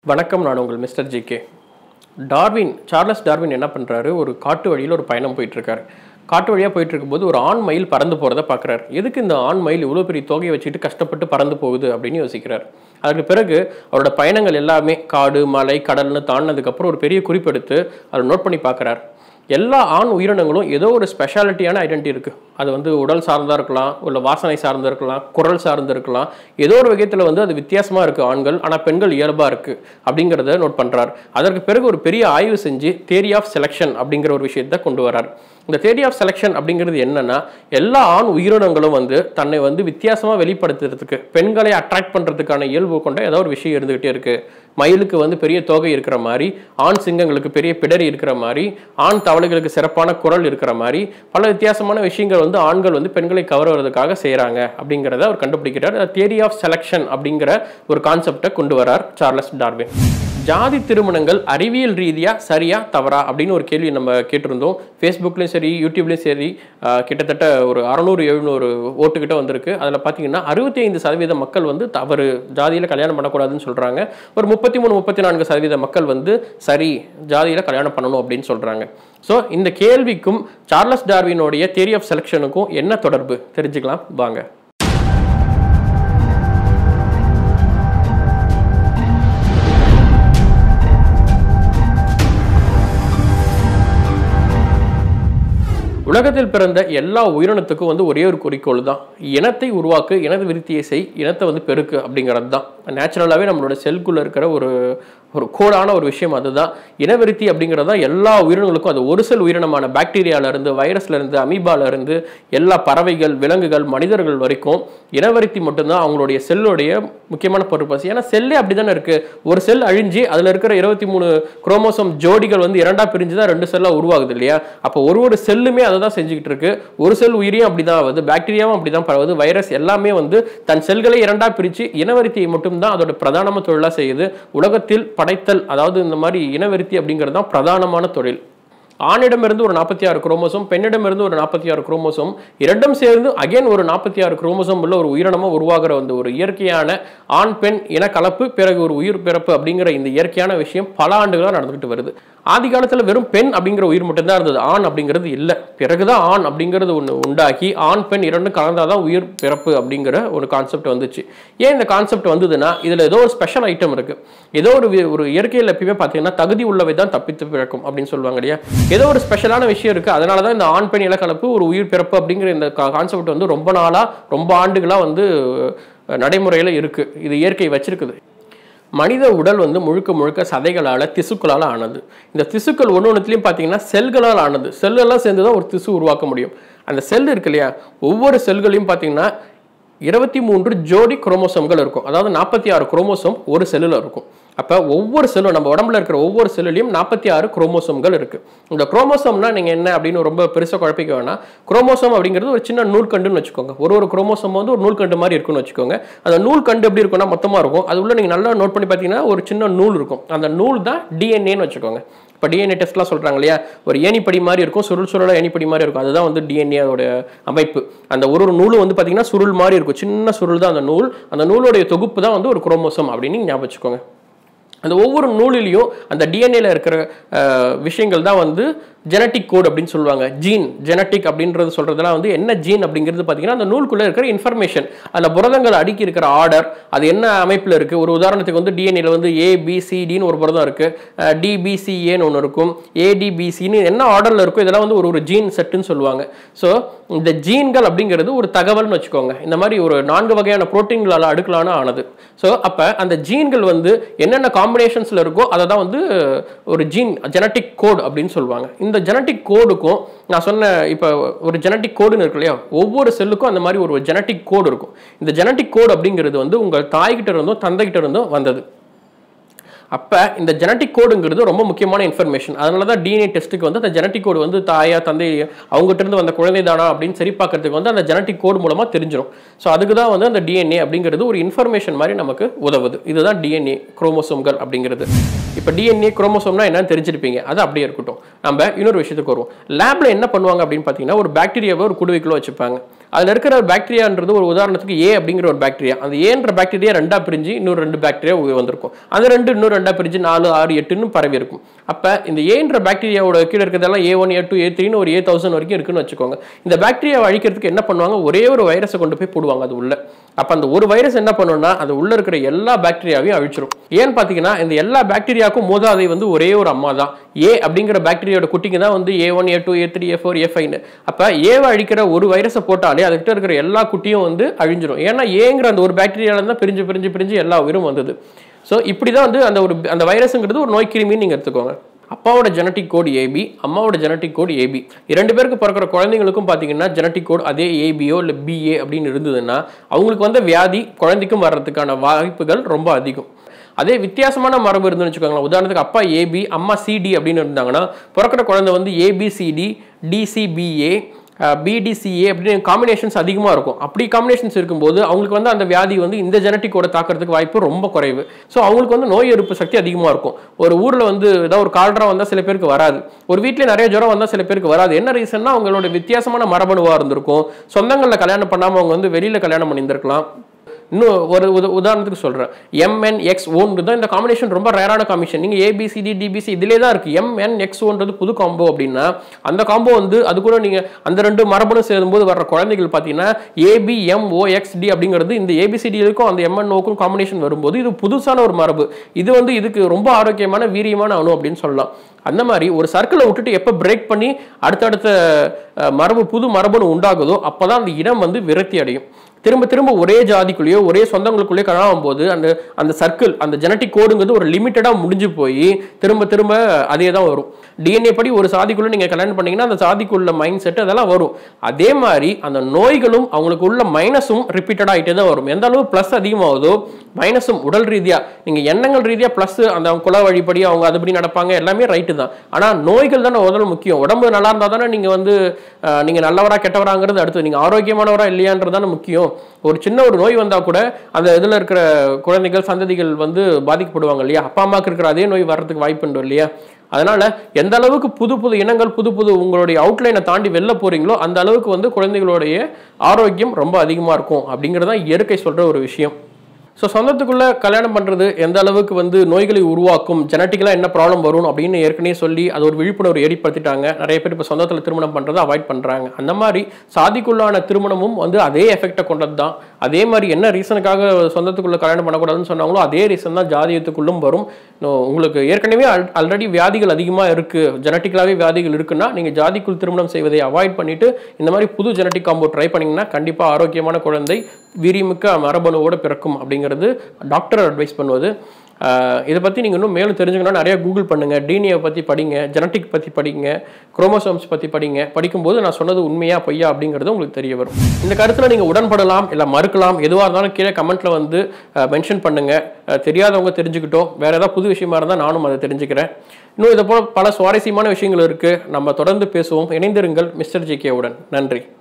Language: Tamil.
வணக்கம் நான் உங்கள் mister GK Darwin Charles Darwin என்ன பண்ணுறாரு ஒரு காட்டு வழியில் ஒரு பயணம் போயிட்டுருக்காரு காட்டு வழியாக போயிட்டு இருக்கும்போது ஒரு ஆண் மயில் பறந்து போகிறத பார்க்குறாரு எதுக்கு இந்த ஆண் மயில் இவ்வளோ பெரிய தொகையை வச்சுட்டு கஷ்டப்பட்டு பறந்து போகுது அப்படின்னு யோசிக்கிறார் அதுக்கு பிறகு அவரோட பயணங்கள் எல்லாமே காடு மலை கடல்னு தாண்டினதுக்கப்புறம் ஒரு பெரிய குறிப்பெடுத்து அதை நோட் பண்ணி பார்க்குறாரு எல்லா ஆண் உயிரினங்களும் ஏதோ ஒரு ஸ்பெஷாலிட்டியான ஐடென்டி இருக்குது அது வந்து உடல் சார்ந்தா இருக்கலாம் இல்லை வாசனை சார்ந்து இருக்கலாம் குரல் சார்ந்து இருக்கலாம் ஏதோ ஒரு வகைத்தில் வந்து அது வித்தியாசமாக இருக்குது ஆண்கள் ஆனால் பெண்கள் இயல்பாக இருக்குது அப்படிங்கிறத நோட் பண்ணுறார் அதற்கு பிறகு ஒரு பெரிய ஆய்வு செஞ்சு தேரி ஆஃப் செலெக்ஷன் அப்படிங்கிற ஒரு விஷயத்தை கொண்டு வரார் இந்த தேரி ஆஃப் செலெக்ஷன் அப்படிங்கிறது என்னன்னா எல்லா ஆண் உயிரினங்களும் வந்து தன்னை வந்து வித்தியாசமாக வெளிப்படுத்துறதுக்கு பெண்களை அட்ராக்ட் பண்ணுறதுக்கான இயல்பு கொண்ட ஏதோ ஒரு விஷயம் இருந்துகிட்டே இருக்குது மயிலுக்கு வந்து பெரிய தோகை இருக்கிற மாதிரி ஆண் சிங்கங்களுக்கு பெரிய பிடரி இருக்கிற மாதிரி ஆண் தவளைகளுக்கு சிறப்பான குரல் இருக்கிற மாதிரி பல வித்தியாசமான விஷயங்கள் வந்து ஆண்கள் வந்து பெண்களை கவருவதற்காக செய்கிறாங்க அப்படிங்கிறத அவர் கண்டுபிடிக்கிறார் தியரி ஆஃப் செலெக்ஷன் அப்படிங்கிற ஒரு கான்செப்டை கொண்டு வரார் சார்லஸ் டார்வின் ஜாதி திருமணங்கள் அறிவியல் ரீதியாக சரியா தவறா அப்படின்னு ஒரு கேள்வி நம்ம கேட்டிருந்தோம் ஃபேஸ்புக்லேயும் சரி யூடியூப்லேயும் சரி ஆஹ், கிட்டத்தட்ட ஒரு அறநூறு எழுநூறு ஓட்டுக்கிட்ட வந்திருக்கு அதில் பார்த்தீங்கன்னா அறுபத்தி ஐந்து சதவீத மக்கள் வந்து தவறு ஜாதியில் கல்யாணம் பண்ணக்கூடாதுன்னு சொல்கிறாங்க ஒரு முப்பத்தி மூணு முப்பத்தி நான்கு சதவீத மக்கள் வந்து சரி ஜாதியில் கல்யாணம் பண்ணணும் அப்படின்னு சொல்கிறாங்க ஸோ இந்த கேள்விக்கும் சார்லஸ் டார்வினுடைய தியரி ஆஃப் செலெக்ஷனுக்கும் என்ன தொடர்பு தெரிஞ்சுக்கலாம் வாங்க உலகத்தில் பிறந்த எல்லா உயிரினத்துக்கும் வந்து ஒரே ஒரு குறிக்கோள் தான் இனத்தை உருவாக்கு இனது விருத்தியை செய் இனத்தை வந்து பெருக்கு அப்படிங்கிறது தான் நேச்சுரலாகவே நம்மளோட செல்குள்ளே இருக்கிற ஒரு ஒரு கோடான ஒரு விஷயம் அதுதான் இனவிருத்தி அப்படிங்கிறது தான் எல்லா உயிரினங்களுக்கும் அது ஒரு செல் உயிரினமான பாக்டீரியாவிலேருந்து வைரஸ்லேருந்து அமீபாலேருந்து எல்லா பறவைகள் விலங்குகள் மனிதர்கள் வரைக்கும் இனவருத்தி மட்டும்தான் அவங்களுடைய செல்லுடைய முக்கியமான பர்பஸ் ஏன்னா செல்லே அப்படி தானே இருக்குது ஒரு செல் அழிஞ்சு அதில் இருக்கிற இருபத்தி மூணு குரோமோசோம் ஜோடிகள் வந்து இரண்டாக பிரிஞ்சு தான் ரெண்டு செல்லாக உருவாகுது இல்லையா அப்போ ஒரு ஒரு செல்லுமே அதை தான் செஞ்சுக்கிட்டு இருக்கு ஒரு செல் உயிரியும் அப்படி தான் ஆகுது பாக்டீரியாவும் அப்படி தான் பரவுது வைரஸ் எல்லாமே வந்து தன் செல்களை இரண்டாக பிரித்து இனவருத்தியை மட்டும்தான் அதோட பிரதானமாக தொழிலாக செய்யுது உலகத்தில் படைத்தல் அதாவது இந்த மாதிரி இனவருத்தி அப்படிங்கிறது தான் பிரதானமான தொழில் ஆணிடமிருந்து ஒரு நாற்பத்தி ஆறு குரோமோசோம் பெண்ணிடமிருந்து ஒரு நாற்பத்தி ஆறு குரோமோசோம் இரண்டும் சேர்ந்து அகைன் ஒரு நாற்பத்தி ஆறு குரோமோசோம் உள்ள ஒரு உயிரினமாக உருவாகிற வந்து ஒரு இயற்கையான ஆண் பெண் இன கலப்பு பிறகு ஒரு உயிர் பிறப்பு அப்படிங்கிற இந்த இயற்கையான விஷயம் பல ஆண்டுகளாக நடந்துகிட்டு வருது ஆதி காலத்தில் வெறும் பெண் அப்படிங்கிற உயிர் மட்டும்தான் இருந்தது ஆண் அப்படிங்கிறது இல்லை பிறகுதான் ஆண் அப்படிங்கிறது ஒன்று உண்டாக்கி ஆண் பெண் இரண்டும் கலந்தாதான் உயிர் பிறப்பு அப்படிங்கிற ஒரு கான்செப்ட் வந்துச்சு ஏன் இந்த கான்செப்ட் வந்ததுன்னா இதில் ஏதோ ஒரு ஸ்பெஷல் ஐட்டம் இருக்கு ஏதோ ஒரு வி- ஒரு இயற்கையில் எப்பயுமே பார்த்தீங்கன்னா தகுதி உள்ளவை தான் தப்பித்து பிறக்கும் அப்படின்னு சொல்லுவாங்க இல்லையா ஏதோ ஒரு ஸ்பெஷலான விஷயம் இருக்கு அதனால தான் இந்த ஆண் பெண் இலக்கலப்பு ஒரு உயிர் பிறப்பு அப்படிங்கிற இந்த கான்செப்ட் வந்து ரொம்ப நாளா ரொம்ப ஆண்டுகளா வந்து நடைமுறையில் இருக்கு இது இயற்கை வச்சிருக்குது மனித உடல் வந்து முழுக்க முழுக்க சதைகளால் திசுக்களால் ஆனது இந்த திசுக்கள் ஒன்று ஒன்றுத்துலையும் பார்த்தீங்கன்னா செல்களால் ஆனது செல்லெல்லாம் சேர்ந்து தான் ஒரு திசு உருவாக்க முடியும் அந்த செல் இருக்கு இல்லையா ஒவ்வொரு செல்களையும் பார்த்தீங்கன்னா இருபத்தி மூன்று ஜோடி குரோமோசோம்கள் இருக்கும் அதாவது நாற்பத்தி ஆறு குரோமோசோம் ஒரு செல்லில் இருக்கும் அப்போ ஒவ்வொரு செல்லும் நம்ம உடம்புல இருக்கிற ஒவ்வொரு செல்லுலையும் நாற்பத்தி ஆறு குரோமோசோம்கள் இருக்கு இந்த குரோமோசோம்னா நீங்கள் என்ன அப்படின்னு ரொம்ப பெருசாக குழப்பிக்க வேணாம் குரோமோசோம் அப்படிங்கிறது ஒரு சின்ன நூல்கண்டுன்னு வச்சுக்கோங்க ஒரு ஒரு குரோமோசோம் வந்து ஒரு நூல்கண்டு மாதிரி இருக்குன்னு வச்சுக்கோங்க அந்த நூல்கண்டு எப்படி இருக்கும்னா மொத்தமாக இருக்கும் அது உள்ள நீங்கள் நல்லா நோட் பண்ணி பார்த்தீங்கன்னா ஒரு சின்ன நூல் இருக்கும் அந்த நூல் தான் டிஎன்ஏன்னு வச்சுக்கோங்க இப்போ டிஎன்ஏ டெஸ்ட்லாம் சொல்கிறாங்க இல்லையா ஒரு ஏணிப்படி மாதிரி இருக்கும் சுருள் சுருளாக ஏணிப்படி மாதிரி இருக்கும் அதுதான் வந்து டிஎன்ஏ அதோட அமைப்பு அந்த ஒரு ஒரு நூலும் வந்து பார்த்தீங்கன்னா சுருள் மாதிரி இருக்கும் சின்ன சுருள் தான் அந்த நூல் அந்த நூலோடைய தொகுப்பு தான் வந்து ஒரு குரோமோசோம் அப்படின்னு ஞாபகம் வச்சுக்கோங்க அந்த ஒவ்வொரு நூலிலையும் அந்த டிஎன்ஏல இருக்கிற அஹ், விஷயங்கள் தான் வந்து ஜெனட்டிக் கோட் அப்படின்னு சொல்லுவாங்க ஜீன் ஜெனட்டிக் அப்படின்றது சொல்றதெல்லாம் வந்து என்ன ஜீன் அப்படிங்கிறது பார்த்தீங்கன்னா அந்த நூலுக்குள்ள இருக்கிற இன்ஃபர்மேஷன் அதில் புரதங்கள் அடுக்கி இருக்கிற ஆர்டர் அது என்ன அமைப்பில் இருக்கு ஒரு உதாரணத்துக்கு வந்து டிஎன்ஏல வந்து ஏபிசிடின்னு ஒரு புரதம் இருக்கு டிபிசிஏன்னு ஒன்று இருக்கும் ஏடிபிசின்னு என்ன ஆர்டரில் இருக்கோ இதெல்லாம் வந்து ஒரு ஒரு ஜீன் செட்டுன்னு சொல்லுவாங்க ஸோ இந்த ஜீன்கள் அப்படிங்கிறது ஒரு தகவல்னு வச்சுக்கோங்க இந்த மாதிரி ஒரு நான்கு வகையான புரோட்டீன்களால் அடுக்கலான ஆனது ஸோ அப்போ அந்த ஜீன்கள் வந்து என்னென்ன காம்பினேஷன்ஸில் இருக்கோ அதை தான் வந்து ஒரு ஜீன் ஜெனட்டிக் கோட் அப்படின்னு சொல்லுவாங்க இந்த ஜெனட்டிக் கோடுக்கும் நான் சொன்ன இப்போ ஒரு ஜெனட்டிக் கோடுன்னு இருக்கு இல்லையா ஒவ்வொரு செல்லுக்கும் அந்த மாதிரி ஒரு ஜெனட்டிக் கோடு இருக்கும் இந்த ஜெனட்டிக் கோடு அப்படிங்கிறது வந்து உங்கள் தாய்கிட்ட இருந்தும் தந்தைகிட்ட இருந்தும் வந்தது அப்போ இந்த ஜெனட்டிக் கோடுங்கிறது ரொம்ப முக்கியமான இன்ஃபர்மேஷன் அதனால தான் டிஎன்ஏ டெஸ்ட்டுக்கு வந்து அந்த ஜெனட்டிக் கோடு வந்து தாயா தந்தை அவங்ககிட்ட இருந்து வந்த குழந்தை தானா அப்படின்னு சரி பார்க்கறதுக்கு வந்து அந்த ஜெனட்டிக் கோடு மூலமாக தெரிஞ்சிடும் ஸோ அதுக்கு தான் வந்து அந்த டிஎன்ஏ அப்படிங்கிறது ஒரு இன்ஃபர்மேஷன் மாதிரி நமக்கு உதவுது இதுதான் டிஎன்ஏ குரோமோசோம்கள் அப்படிங்கிறது இப்போ டிஎன்ஏ குரோமோசோம்னா என்னன்னு தெரிஞ்சிருப்பீங்க அது அப்படியே இருக்கட்டும் நம்ம இன்னொரு விஷயத்துக்கு வருவோம் லேப்ல என்ன பண்ணுவாங்க அப்படின்னு பார்த்தீங்கன்னா ஒரு பாக்டீரியாவை ஒரு குடுவைக்குள்ள வச்சுப்பாங்க அதில் இருக்கிற பாக்டீரியான்றது ஒரு உதாரணத்துக்கு ஏ அப்படிங்கிற ஒரு பாக்டீரியா அந்த ஏன்ற பாக்டீரியா ரெண்டா பிரிஞ்சு இன்னொரு ரெண்டு பாக்டீரியா வந்திருக்கும் அந்த ரெண்டு இன்னும் ரெண்டா பிரிஞ்சு நாலு ஆறு எட்டுன்னு பரவி இருக்கும் அப்போ இந்த ஏன்ற பாக்டீரியாவோட கீழே இருக்கிறதெல்லாம் ஏ ஒன் ஏ டூ ஏ த்ரீன்னு ஒரு ஏ தௌசண்ட் வரைக்கும் இருக்குன்னு வச்சுக்கோங்க இந்த பாக்டீரியாவை அழிக்கிறதுக்கு என்ன பண்ணுவாங்க ஒரே ஒரு வைரஸை கொண்டு போய் போடுவாங்க அது உள்ள அப்போ அந்த ஒரு வைரஸ் என்ன பண்ணுன்னா அது உள்ள இருக்கிற எல்லா பாக்டீரியாவையும் அழிச்சிரும் ஏன்னு பார்த்தீங்கன்னா இந்த எல்லா பாக்டீரியாவுக்கும் மூதாதை வந்து ஒரே ஒரு அம்மா தான் ஏ அப்படிங்கிற பாக்டீரியாவோட குட்டிங்க தான் வந்து A one A two A three A four A ஃபைவ்னு அப்போ ஏவை அழிக்கிற ஒரு வைரஸை போட்டாலே அதுக்கிட்ட இருக்கிற எல்லா குட்டியும் வந்து அழிஞ்சிரும் ஏன்னா ஏங்கிற அந்த ஒரு பாக்டீரியால தான் பிரிஞ்சு பிரிஞ்சு பிரிஞ்சு எல்லா உயிரும் வந்தது ஸோ இப்படி தான் வந்து அந்த ஒரு அந்த வைரஸுங்கிறது ஒரு நோய் கிருமின்னு நீங்கள் எடுத்துக்கோங்க அப்பாவோட ஜெனட்டிக் கோட் ஏபி அம்மாவோட ஜெனட்டிக் கோட் ஏபி இரண்டு பேருக்கு பிறக்கிற குழந்தைங்களுக்கும் பார்த்தீங்கன்னா ஜெனட்டிக் கோட் அதே ஏபியோ இல்லை பிஏ அப்படின்னு இருந்ததுன்னா அவங்களுக்கு வந்து வியாதி குழந்தைக்கும் வர்றதுக்கான வாய்ப்புகள் ரொம்ப அதிகம் அதே வித்தியாசமான மரபு இருந்துன்னு வச்சுக்கோங்களேன் உதாரணத்துக்கு அப்பா ஏபி அம்மா சிடி அப்படின்னு இருந்தாங்கன்னா பிறக்கிற குழந்தை வந்து ஏபிசிடி டிசிபிஏ பிடிசிஏ அப்படின்னு காம்பினேஷன்ஸ் அதிகமாக இருக்கும் அப்படி காம்பினேஷன்ஸ் இருக்கும்போது அவங்களுக்கு வந்து அந்த வியாதி வந்து இந்த ஜெனட்டிக்கோட தாக்கிறதுக்கு வாய்ப்பு ரொம்ப குறைவு ஸோ அவங்களுக்கு வந்து நோய் எதிர்ப்பு சக்தி அதிகமாக இருக்கும் ஒரு ஊரில் வந்து ஏதாவது ஒரு கால்ரா வந்தால் சில பேருக்கு வராது ஒரு வீட்டில் நிறைய ஜுரம் வந்தால் சில பேருக்கு வராது என்ன ரீசன்னா அவங்களோட வித்தியாசமான மரபணுவாக இருந்திருக்கும் சொந்தங்களில் கல்யாணம் பண்ணாமல் அவங்க வந்து வெளியில் கல்யாணம் பண்ணியிருந்திருக்கலாம் இன்னும் ஒரு உத உதாரணத்துக்கு சொல்கிறேன் எம்என் எக்ஸ் ஓன்று தான் இந்த காம்பினேஷன் ரொம்ப ரேரான காம்பினேஷன் நீங்கள் ஏபிசிடி டிபிசி இதிலே தான் இருக்குது எம்என் எக்ஸ் ஓன்றது புது காம்போ அப்படின்னா அந்த காம்போ வந்து அது கூட நீங்கள் அந்த ரெண்டு மரபணு சேரும்போது வர்ற குழந்தைகள் பார்த்தீங்கன்னா AB M O X D அப்படிங்கிறது இந்த ஏபிசிடிக்கும் அந்த எம்என்ஓக்கும் காம்பினேஷன் வரும்போது இது புதுசான ஒரு மரபு இது வந்து இதுக்கு ரொம்ப ஆரோக்கியமான வீரியமான அணு அப்படின்னு சொல்லலாம் அந்த மாதிரி ஒரு சர்க்கிளை விட்டுட்டு எப்போ பிரேக் பண்ணி அடுத்தடுத்த அஹ், மரபு புது மரபணு உண்டாகுதோ அப்போ தான் அந்த இனம் வந்து விரக்தி அடையும் திரும்ப திரும்ப ஒரே ஜாதிக்குள்ளேயோ ஒரே சொந்தங்களுக்குள்ளேயோ கல்யாணம் போது அந்த அந்த சர்க்கிள் அந்த ஜெனட்டிக் கோடுங்கிறது ஒரு லிமிட்டடாக முடிஞ்சு போய் திரும்ப திரும்ப அதே தான் வரும் டிஎன்ஏ படி ஒரு சாதிக்குள்ள நீங்கள் கல்யாணம் பண்ணீங்கன்னா அந்த சாதிக்குள்ள மைண்ட் செட் அதெல்லாம் வரும் அதே மாதிரி அந்த நோய்களும் அவங்களுக்கு உள்ள மைனஸும் ரிப்பீட்டடாக ஆகிட்டே தான் வரும் எந்த அளவு ப்ளஸ் அதிகமாகுதோ மைனஸும் உடல் ரீதியாக நீங்கள் எண்ணங்கள் ரீதியாக ப்ளஸ் அந்த அவங்க குல வழிப்படி அவங்க அதுபடி நடப்பாங்க எல்லாமே ரைட்டு தான் ஆனால் நோய்கள் தானே முதல்ல முக்கியம் உடம்பு நல்லா இருந்தால் தானே நீங்கள் வந்து நீங்கள் நல்லவரா கெட்டவராங்கிறது அடுத்து நீங்கள் ஆரோக்கியமானவரா இல்லையான்றது தானே முக்கியம் ஒரு சின்ன ஒரு நோய் வந்தால் கூட அந்த இதில் இருக்கிற குழந்தைகள் சந்ததிகள் வந்து பாதிக்கப்படுவாங்க இல்லையா அப்பா அம்மாவுக்கு இருக்கிற அதே நோய் வர்றதுக்கு வாய்ப்புண்டு இல்லையா அதனால எந்த அளவுக்கு புது புது இனங்கள் புது புது உங்களுடைய அவுட்லைனை தாண்டி வெளில போறீங்களோ அந்த அளவுக்கு வந்து குழந்தைகளுடைய ஆரோக்கியம் ரொம்ப அதிகமாக இருக்கும் அப்படிங்கிறது தான் இயற்கை சொல்ற ஒரு விஷயம் ஸோ சொந்தத்துக்குள்ள கல்யாணம் பண்ணுறது எந்த அளவுக்கு வந்து நோய்களை உருவாக்கும் ஜெனட்டிக்கலாக என்ன ப்ராப்ளம் வரும் அப்படின்னு ஏற்கனவே சொல்லி அது ஒரு விழிப்புணர்வு ஏற்படுத்திட்டாங்க நிறைய பேர் இப்போ சொந்தத்தில் திருமணம் பண்ணுறதை அவாய்ட் பண்ணுறாங்க அந்த மாதிரி சாதிக்குள்ளான திருமணமும் வந்து அதே எஃபெக்டை கொண்டது தான் அதே மாதிரி என்ன ரீசனுக்காக சொந்தத்துக்குள்ள கல்யாணம் பண்ணக்கூடாதுன்னு சொன்னாங்களோ அதே ரீசன் தான் ஜாதியத்துக்குள்ளும் வரும் இன்னும் உங்களுக்கு ஏற்கனவே ஆல்ரெடி வியாதிகள் அதிகமாக இருக்குது ஜெனட்டிக்கலாகவே வியாதிகள் இருக்குன்னா நீங்கள் ஜாதிக்குள் திருமணம் செய்வதை அவாய்ட் பண்ணிட்டு இந்த மாதிரி புது ஜெனட்டிக் காம்போ ட்ரை பண்ணீங்கன்னா கண்டிப்பாக ஆரோக்கியமான குழந்தை வீரியமிக்க மரபணுவோடு பிறக்கும் அப்படிங்கிறது டாக்டர் அட்வைஸ் பண்ணுவது ஆஹ் இதை பற்றி நீங்கள் இன்னும் மேலும் தெரிஞ்சுக்கணும்னா நிறைய கூகுள் பண்ணுங்கள் டிஎன்ஏ பற்றி படிங்க ஜெனட்டிக் பற்றி படிங்க குரோமோசோம்ஸ் பற்றி படிங்க படிக்கும்போது நான் சொன்னது உண்மையா பொய்யா அப்படிங்கிறது உங்களுக்கு தெரிய வரும் இந்த கருத்தில் நீங்கள் உடன்படலாம் இல்லை மறுக்கலாம் எதுவாக இருந்தாலும் கீழே கமெண்ட்டில் வந்து மென்ஷன் பண்ணுங்கள் தெரியாதவங்க தெரிஞ்சுக்கிட்டோம் வேறு ஏதாவது புது விஷயமா இருந்தால் நானும் அதை தெரிஞ்சுக்கிறேன் இன்னும் இதை போல் பல சுவாரஸ்யமான விஷயங்கள் இருக்குது நம்ம தொடர்ந்து பேசுவோம் இணைந்திருங்கள் மிஸ்டர் ஜி உடன் நன்றி